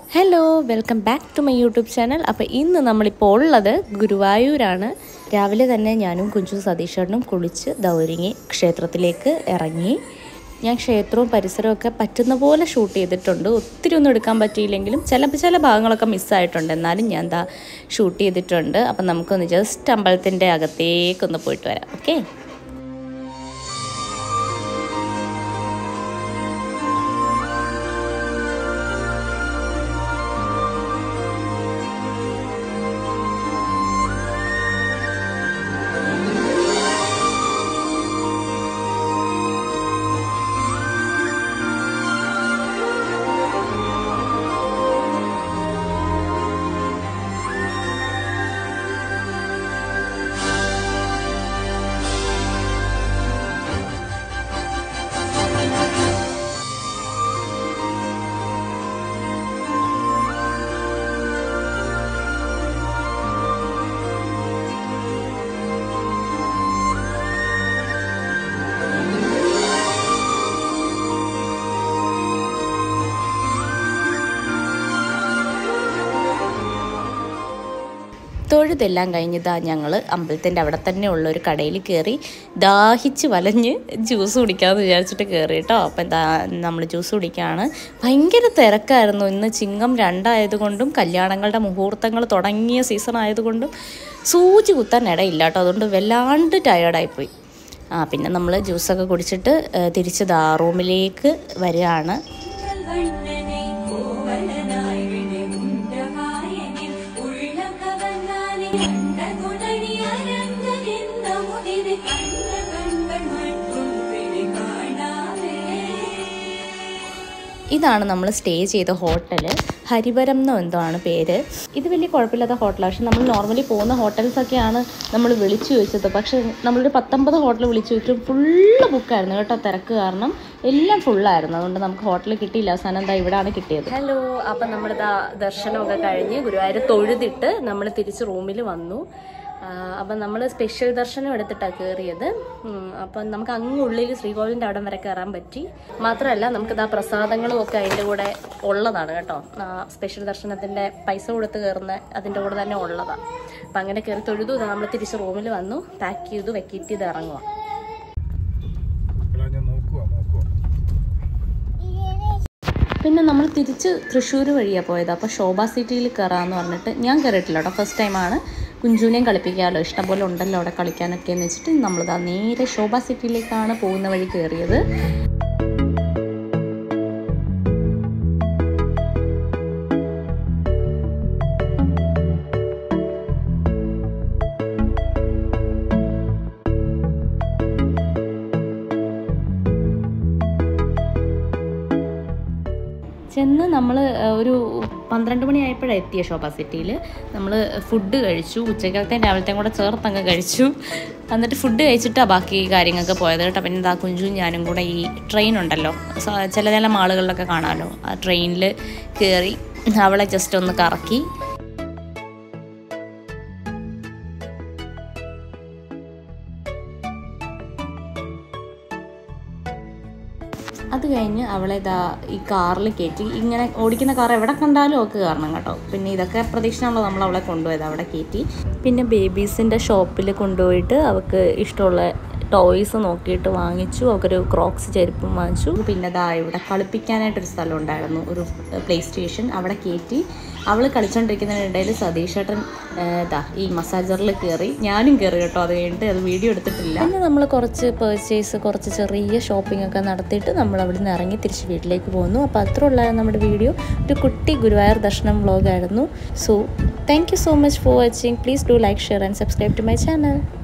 hello welcome back to my YouTube channel അപ്പോൾ ഇന്ന് നമ്മളിപ്പോൾ ഉള്ളത് ഗുരുവായൂരാണ് രാവിലെ തന്നെ ഞാനും കുഞ്ചു സതീഷേട്ടനും കുളിച്ച് ദൗരിങ്ങി ക്ഷേത്രത്തിലേക്ക് ഇറങ്ങി ഞാൻ ക്ഷേത്രവും പരിസരവും ഒക്കെ പറ്റുന്ന പോലെ ഷൂട്ട് ചെയ്തിട്ടുണ്ട് ഒത്തിരി ഒന്നും എടുക്കാൻ പറ്റിയില്ലെങ്കിലും ചില ചില ഭാഗങ്ങളൊക്കെ മിസ്സായിട്ടുണ്ട് എന്നാലും ഞാൻ എന്താ ഷൂട്ട് ചെയ്തിട്ടുണ്ട് അപ്പം നമുക്കൊന്ന് ജസ്റ്റ് അമ്പലത്തിൻ്റെ അകത്തേക്കൊന്ന് പോയിട്ട് വരാം ഓക്കെ തൊഴുതെല്ലാം കഴിഞ്ഞതാ ഞങ്ങൾ അമ്പലത്തിൻ്റെ അവിടെ തന്നെ ഉള്ള ഒരു കടയിൽ കയറി ദാഹിച്ച് വലഞ്ഞ് ജ്യൂസ് കുടിക്കാമെന്ന് വിചാരിച്ചിട്ട് കയറി കേട്ടോ അപ്പം എന്താ നമ്മൾ ജ്യൂസ് കുടിക്കുകയാണ് ഭയങ്കര തിരക്കായിരുന്നു ഇന്ന് ചിങ്ങം രണ്ടായതുകൊണ്ടും കല്യാണങ്ങളുടെ മുഹൂർത്തങ്ങൾ തുടങ്ങിയ സീസൺ ആയതുകൊണ്ടും സൂചി കുത്താൻ ഇടയില്ല കേട്ടോ അതുകൊണ്ട് വല്ലാണ്ട് ടയേർഡായിപ്പോയി ആ പിന്നെ നമ്മൾ ജ്യൂസൊക്കെ കുടിച്ചിട്ട് ഏഹ്, തിരിച്ച് ദാ റൂമിലേക്ക് വരികയാണ് വണ്ണനെ കോവലനായി വിടകുണ്ടവായനിൽ ഉള്ളം കവർന്നാനെ കണ്ട കുടണി അരങ്ങനിന്ന മുതിര് കണ്ട കൺകൾ മറ്റും പിടി കാണാവേ ഇതാണ് നമ്മൾ സ്റ്റേ ചെയ്ത ഹോട്ടൽ ഹരിവരം എന്നോ എന്തോ ആണ് പേര് ഇത് വലിയ കുഴപ്പമില്ലാത്ത ഹോട്ടലാണ് പക്ഷെ നമ്മൾ നോർമലി പോകുന്ന ഹോട്ടൽസൊക്കെയാണ് നമ്മൾ വിളിച്ചു ചോദിച്ചത് പക്ഷെ നമ്മളൊരു പത്തൊമ്പത് ഹോട്ടൽ വിളിച്ചു ചോദിച്ചു ഫുള്ള് ബുക്കായിരുന്നു കേട്ടോ തിരക്ക് കാരണം എല്ലാം ഫുള്ളായിരുന്നു അതുകൊണ്ട് നമുക്ക് ഹോട്ടൽ കിട്ടിയില്ല അവസാനം എന്താ ഇവിടെയാണ് കിട്ടിയത് ഹലോ അപ്പം നമ്മളിതാ ദർശനമൊക്കെ കഴിഞ്ഞ് ഗുരുവായൂർ തൊഴുതിട്ട് നമ്മൾ തിരിച്ച് റൂമിൽ വന്നു അപ്പം നമ്മൾ സ്പെഷ്യൽ ദർശനം എടുത്തിട്ടാണ് കയറിയത് അപ്പം നമുക്ക് അങ്ങ് ഉള്ളിൽ ശ്രീകോവിലിൻ്റെ അവിടം വരെ കയറാൻ പറ്റി മാത്രമല്ല നമുക്ക് ഇതാ പ്രസാദങ്ങളും ഒക്കെ അതിൻ്റെ കൂടെ ഉള്ളതാണ് കേട്ടോ ആ, സ്പെഷ്യൽ ദർശനത്തിൻ്റെ പൈസ കൊടുത്ത് കയറുന്ന അതിൻ്റെ കൂടെ തന്നെ ഉള്ളതാണ് അപ്പം അങ്ങനെ കയറി തൊഴുതു നമ്മൾ തിരിച്ച് റൂമിൽ വന്നു പാക്ക് ചെയ്തു വെക്കിറ്റ് ചെയ്ത് ഇറങ്ങുക മക്കളെ ഞാൻ നോക്കുവാ നോക്കുവാ പിന്നെ നമ്മൾ തിരിച്ച് തൃശ്ശൂർ വഴിയാണ് പോയത് അപ്പോൾ ശോഭ സിറ്റിയിൽ കയറാമെന്ന് പറഞ്ഞിട്ട് ഞാൻ കയറിയിട്ടില്ല കേട്ടോ ഫസ്റ്റ് ടൈമാണ് കുഞ്ചുവിനെയും കളിപ്പിക്കാമല്ലോ ഇഷ്ടംപോലെ ഉണ്ടല്ലോ അവിടെ കളിക്കാനൊക്കെ എന്ന് വെച്ചിട്ട് നമ്മളിതാ നേരെ ശോഭ സിറ്റിയിലേക്കാണ് പോകുന്ന വഴി കയറിയത് ചെന്ന് നമ്മൾ ഒരു പന്ത്രണ്ട് മണിയായപ്പോഴാണ് എത്തിയ ശോഭ സിറ്റിയിൽ നമ്മൾ ഫുഡ് കഴിച്ചു ഉച്ചക്കലത്തെയും രാവിലത്തെയും കൂടെ ചേർത്തങ്ങ് കഴിച്ചു എന്നിട്ട് ഫുഡ് കഴിച്ചിട്ടാണ് ബാക്കി കാര്യങ്ങൾക്ക് പോയത് കേട്ടോ പിന്നെ ഇതാ കുഞ്ചും ഞാനും കൂടെ ഈ ട്രെയിൻ ഉണ്ടല്ലോ സ- ചില ചില മാളുകളിലൊക്കെ കാണാമല്ലോ ആ ട്രെയിനിൽ കയറി അവളെ ജസ്റ്റ് ഒന്ന് കറക്കി അത് കഴിഞ്ഞ് അവളെ ഇതാ ഈ കാറിൽ കയറ്റി ഇങ്ങനെ ഓടിക്കുന്ന കാർ എവിടെ കണ്ടാലും അവൾക്ക് കയറണം കേട്ടോ പിന്നെ ഇതൊക്കെ പ്രതീക്ഷയാണല്ലോ നമ്മൾ അവളെ കൊണ്ടുപോയത് അവിടെ കയറ്റി പിന്നെ ബേബീസിൻ്റെ ഷോപ്പിൽ കൊണ്ടുപോയിട്ട് അവൾക്ക് ഇഷ്ടമുള്ള ടോയ്സ് നോക്കിയിട്ട് വാങ്ങിച്ചു അവൾക്കൊരു ക്രോക്സ് ചെരുപ്പും വാങ്ങിച്ചു പിന്നെ ദാ ഇവിടെ കളിപ്പിക്കാനായിട്ടൊരു സ്ഥലം ഉണ്ടായിരുന്നു ഒരു പ്ലേ സ്റ്റേഷൻ അവിടെ കയറ്റി അവൾ കളിച്ചുകൊണ്ടിരിക്കുന്നതിനിടയിൽ സതീഷേട്ടൻ ഇതാ ഈ മസാജറിൽ കയറി ഞാനും കയറി കേട്ടോ അത് കഴിഞ്ഞിട്ട് അത് വീഡിയോ എടുത്തിട്ടില്ല പിന്നെ നമ്മൾ കുറച്ച് പേർച്ചേസ് കുറച്ച് ചെറിയ ഷോപ്പിംഗ് ഒക്കെ നടത്തിയിട്ട് നമ്മൾ അവിടെ നിന്ന് ഇറങ്ങി തിരിച്ച് വീട്ടിലേക്ക് പോകുന്നു അപ്പോൾ അത്ര ഉള്ളായിരുന്നു നമ്മുടെ വീഡിയോ ഒരു കുട്ടി ഗുരുവായൂർ ദർശനം വ്ളോഗായിരുന്നു so thank you so much for watching please do like share and subscribe to my channel